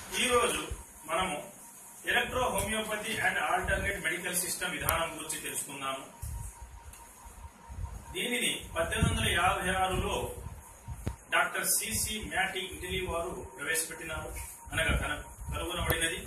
ఈ రోజు మనము electro homeopathy and alternate medical system విధానం గురించి తెలుసుకుందాము దీనిని పద్దెనిమిది వందల యాభై ఆరులో డాక్టర్ సిసి మ్యాటి ఇటలీ వారు ప్రవేశపెట్టినారు అనగా కన- కనుగొనబడినది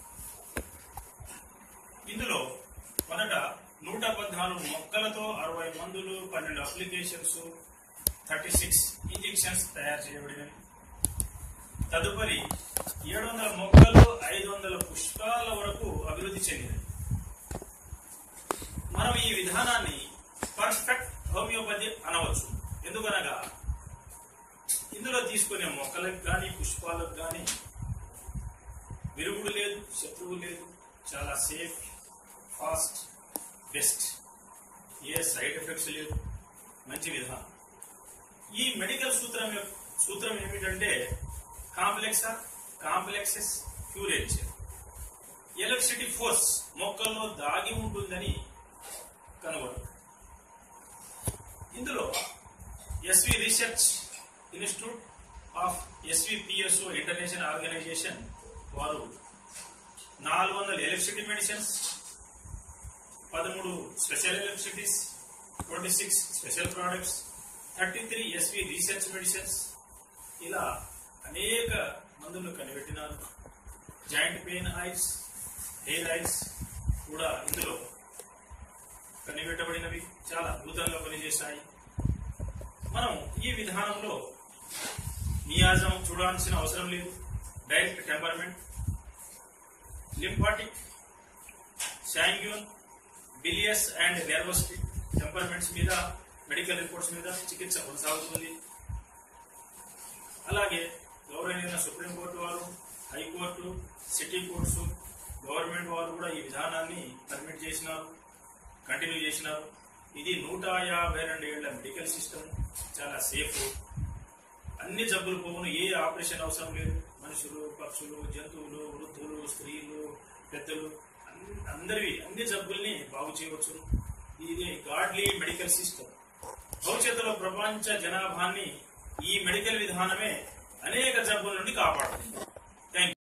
ఇందులో మొదట నూట పద్నాలుగు మొక్కలతో అరవై మందులు పన్నెండు అప్లికేషన్స్ థర్టీ సిక్స్ ఇంజెక్షన్స్ తయారు చేయబడినవి తదుపరి ఏడు వందల మొక్కలు ఐదు వందల పుష్పాల వరకు అభివృద్ధి చెందినవి మనం ఈ విధానాన్ని పర్ఫెక్ట్ హోమియోపతి అనవచ్చు ఎందుకనగా ఇందులో తీసుకునే మొక్కలకు కానీ పుష్పాలకు కానీ విరుగుడు లేదు శత్రువు లేదు చాలా సేఫ్ ఫాస్ట్ బెస్ట్ ఏ సైడ్ ఎఫెక్ట్స్ లేవు మంచి విధానం ఈ మెడికల్ సూత్రం యొక్క- సూత్రం ఏమిటంటే complex complexes curature electricity force మొక్కల్లో దాగి ఉంటుందని కనుగొన్నారు ఇందులో SV research institute of SVPSO international organisation వారు నాలుగు వందల ఎలక్ట్రిసిటీ మెడిసిన్స్ పదమూడు special electricities twenty six special products thirty three SV research medicines ఇలా అనేక మందులు కనిపెట్టినారు joint pain oils hair oils కూడా ఇందులో కనిపెట్టబడినవి చాలా అద్భుతంగా పనిచేశాయి మనం ఈ విధానంలో నియాజం చూడాల్సిన అవసరం లేదు direct temperament lymphatic sanguine bilious and nervous temperaments మీద మెడికల్ రిపోర్ట్స్ మీద చికిత్స కొనసాగుతుంది అలాగే గౌరవనీయ సుప్రీంకోర్టు వారు హైకోర్టు సిటీ కోర్ట్స్ గవర్నమెంట్ వారు కూడా ఈ విధానాన్ని పర్మిట్ చేసినారు కంటిన్యూ చేసినారు ఇది నూట యాభై రెండు ఏళ్ల మెడికల్ సిస్టమ్ చాలా సేఫ్ అన్ని జబ్బులు పోవును ఏ ఆపరేషన్ అవసరం లేదు మనుషులు పక్షులు జంతువులు వృద్ధులు స్త్రీలు పెద్దలు అన్- అందరివి అన్ని జబ్బుల్ని బాగు చేయవచ్చు ఇది గాడ్లీ మెడికల్ సిస్టమ్ భవిష్యత్తులో ప్రపంచ జనాభాన్ని ఈ మెడికల్ విధానమే అనేక జబ్బుల నుండి కాపాడుతుంది